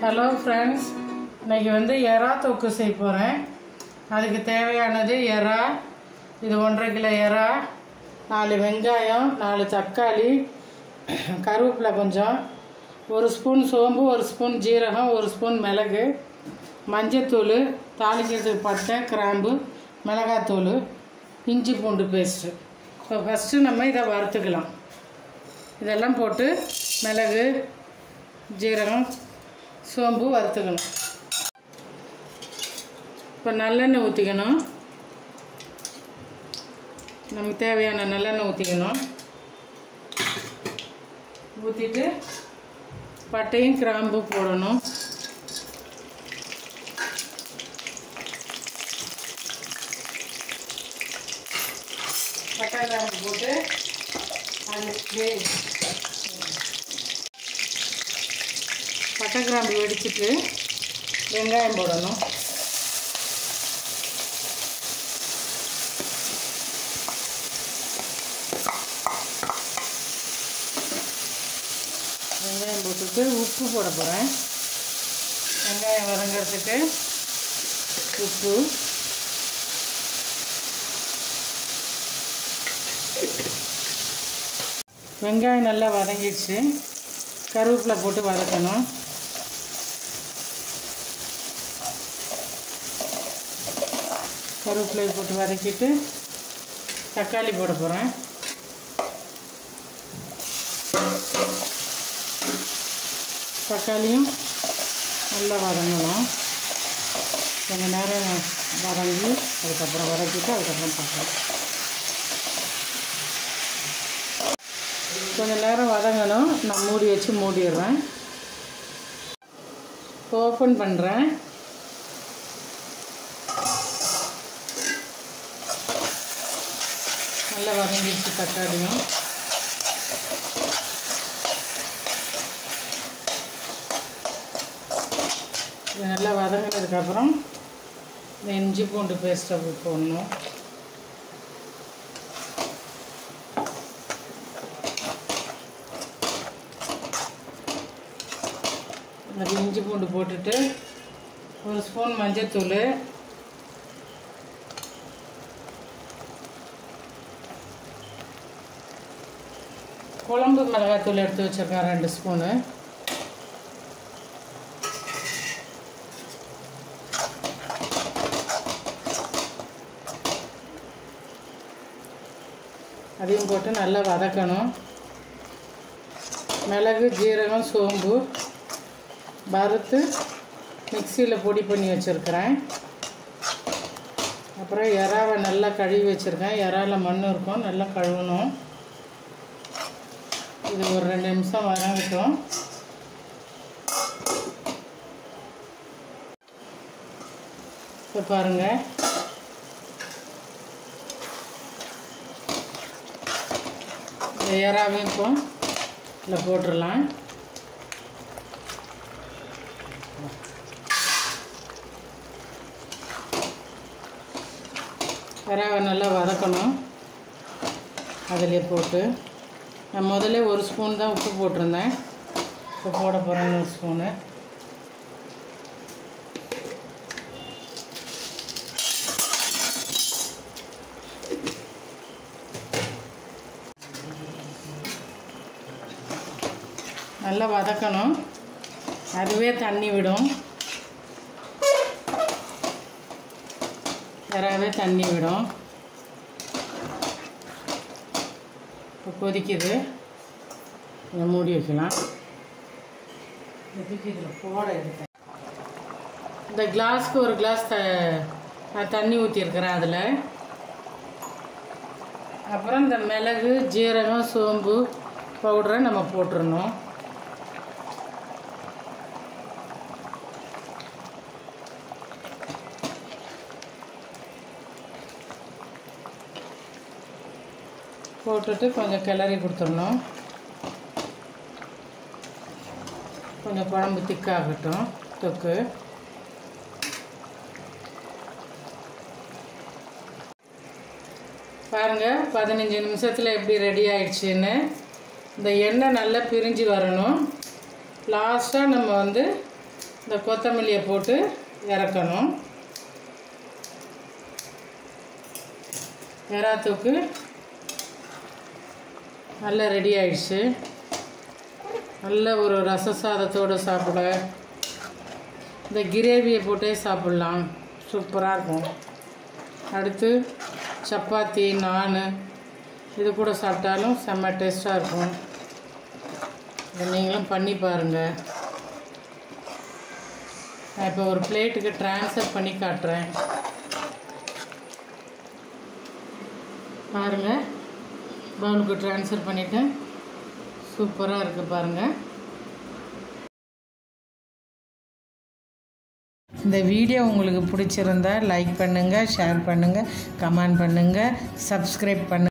hello friends இன்னைக்கு வந்து எறா தொக்கு செய்ய போகிறேன் அதுக்கு தேவையானது எறா இது ஒன்றரை கிலோ எறா நாலு வெங்காயம் நாலு தக்காளி கருவேப்பிலை கொஞ்சம் ஒரு ஸ்பூன் சோம்பு ஒரு ஸ்பூன் ஜீரகம் ஒரு ஸ்பூன் மிளகு மஞ்சத்தூள் தாளிக்கிறதுக்கு பட்டை கிராம்பு மிளகாத்தூள் இஞ்சி பூண்டு பேஸ்ட்டு ஸோ ஃபஸ்ட்டு நம்ம இதை வறுத்துக்கலாம் இதெல்லாம் போட்டு மிளகு ஜீரகம் சோம்பு வறுத்துக்கணும் இப்போ நல்லெண்ணெய் ஊற்றிக்கணும் நமக்கு தேவையான நல்லெண்ணெய் ஊற்றிக்கணும் ஊற்றிட்டு பட்டையும் கிராம்பு போடணும் பட்டை கிராம்பு போட்டு அது வே- பட்டை கிராம்பு வெடிச்சிட்டு வெங்காயம் போடணும் வெங்காயம் போட்டுட்டு உப்பு போட போகிறேன் வெங்காயம் வதங்கிறதுக்கு உப்பு வெங்காயம் நல்லா வதங்கிடுச்சு கருவேப்பிலை போட்டு வதக்கணும் கருவேப்பிலை போட்டு வதக்கிட்டு தக்காளி போட போகிறேன் தக்காளியும் நல்லா வதங்கணும் கொஞ்சம் நேரம் வதங்கி அதுக்கப்புறம் வதக்கிட்டு அதுக்கப்புறம் பார்க்கலாம் கொஞ்சம் நேரம் வதங்கணும் நான் மூடி வச்சு மூடிடுறேன் ஓப்பன் பண்ணுறேன் நல்லா வதங்கிடுச்சு தக்காளியும் இது நல்லா வதங்கினதுக்கப்புறம் இந்த இஞ்சி பூண்டு பேஸ்ட்டை போடணும் அது இஞ்சி பூண்டு போட்டுட்டு ஒரு ஸ்பூன் மஞ்சத்தூள் குழம்பு மிளகாத்தூள் எடுத்து வச்சுருக்கேன் ரெண்டு ஸ்பூனு அதையும் போட்டு நல்லா வதக்கணும் மிளகு ஜீரகம் சோம்பு வறுத்து மிக்சியில் பொடி பண்ணி வச்சுருக்கிறேன் அப்புறம் இறாவை நல்லா கழுவி வச்சுருக்கேன் இறால மண் இருக்கும் நல்லா கழுவணும் இது ஒரு ரெண்டு நிமிஷம் வதங்கட்டும் இப்போ பாருங்கள் இந்த இறாவையும் இப்போ இதில் போட்டுடலாம் இறாவை நல்லா வதக்கணும் அதிலே போட்டு நான் முதல்ல ஒரு ஸ்பூன் தான் உப்பு போட்டிருந்தேன் இப்போ போட போகிறேன் ஒரு ஸ்பூனு நல்லா வதக்கணும் அதுவே தண்ணி விடும் இறாவே தண்ணி விடும் இப்போ கொதிக்குது இதை மூடி வைக்கலாம் இதுக்கு இதில் போட எடுத்தேன் இந்த கிளாஸ்க்கு ஒரு கிளாஸ் த நான் தண்ணி ஊற்றிருக்கிறேன் அதில் அப்புறம் இந்த மிளகு ஜீரகம் சோம்பு பவுடரை நம்ம போட்டுடணும் போட்டுட்டு கொஞ்சம் கிளறி கொடுத்துடணும் கொஞ்சம் குழம்பு திக்காகட்டும் தொக்கு பாருங்கள் பதினஞ்சு நிமிஷத்தில் எப்படி ரெடி ஆயிடுச்சுன்னு இந்த எண்ணெய் நல்லா பிரிஞ்சு வரணும் லாஸ்ட்டாக நம்ம வந்து இந்த கொத்தமல்லியை போட்டு இறக்கணும் எறாத்தூக்கு நல்லா ரெடி ஆயிடுச்சு நல்ல ஒரு ரச சாதத்தோடு சாப்பிட இந்த கிரேவியை போட்டே சாப்பிட்லாம் சூப்பராக இருக்கும் அடுத்து சப்பாத்தி நான் இது கூட சாப்பிட்டாலும் செம்ம டேஸ்ட்டாக இருக்கும் இதை நீங்களும் பண்ணி பாருங்கள் நான் இப்போ ஒரு பிளேட்டுக்கு ட்ரான்ஸ்ஃபர் பண்ணி காட்டுறேன் பாருங்கள் பவுலுக்கு ட்ரான்ஸ்ஃபர் பண்ணிவிட்டேன் சூப்பராக இருக்குது பாருங்கள் இந்த வீடியோ உங்களுக்கு பிடிச்சிருந்தா லைக் பண்ணுங்கள் ஷேர் பண்ணுங்கள் கமெண்ட் பண்ணுங்கள் சப்ஸ்கிரைப் பண்ணுங்கள்